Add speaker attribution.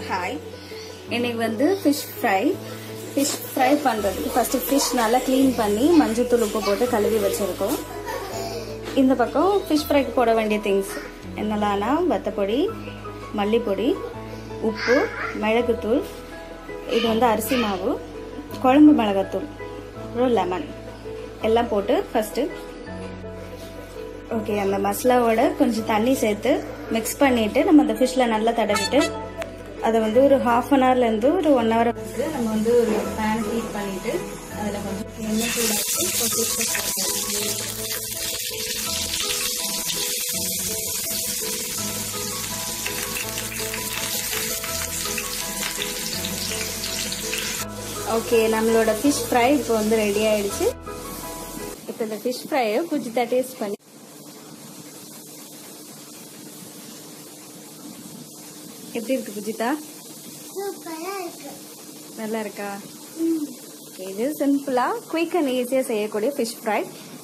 Speaker 1: hi இன்னைக்கு வந்து fish fry fish fry பண்ணுறதுக்கு ஃபஸ்ட்டு ஃபிஷ் நல்லா க்ளீன் பண்ணி மஞ்சத்தூள் உப்பு போட்டு கழுவி வச்சுருக்கோம் இந்த பக்கம் ஃபிஷ் ஃப்ரைக்கு போட வேண்டிய திங்ஸ் என்னெல்லாம்னா வத்தப்பொடி மல்லிப்பொடி உப்பு மிளகுத்தூள் இது வந்து அரிசி மாவு குழம்பு மிளகாத்தூள் அப்புறம் லெமன் எல்லாம் போட்டு ஃபஸ்ட்டு ஓகே அந்த மசாலாவோட கொஞ்சம் தண்ணி சேர்த்து மிக்ஸ் பண்ணிட்டு நம்ம அந்த ஃபிஷ்ல நல்லா தடவிட்டு அதை வந்து ஒரு ஹாஃப் அன் ஹவர்லேருந்து ஒரு ஒன் ஹவர் வந்து நம்ம வந்து ஒரு பேன் ஹீட் பண்ணிட்டு அதில் கொஞ்சம் எண்ணெய் சூடாக்கி ஒரு ஃபிஷ்ஷை போட்டுக்கலாம் ஓகே நம்மளோட ஃபிஷ் ஃப்ரை இப்போ வந்து ரெடி ஆயிடுச்சு இப்போ இந்த ஃபிஷ் ஃப்ரையை குஜித்தா டேஸ்ட் பண்ணி எப்படி இருக்கு குஜிதா
Speaker 2: சூப்பரா இருக்கு
Speaker 1: நல்லா இருக்கா Okay, இது சிம்பிளா குயிக் அண்ட் ஈஸியாக செய்யக்கூடிய ஃபிஷ் ஃப்ரை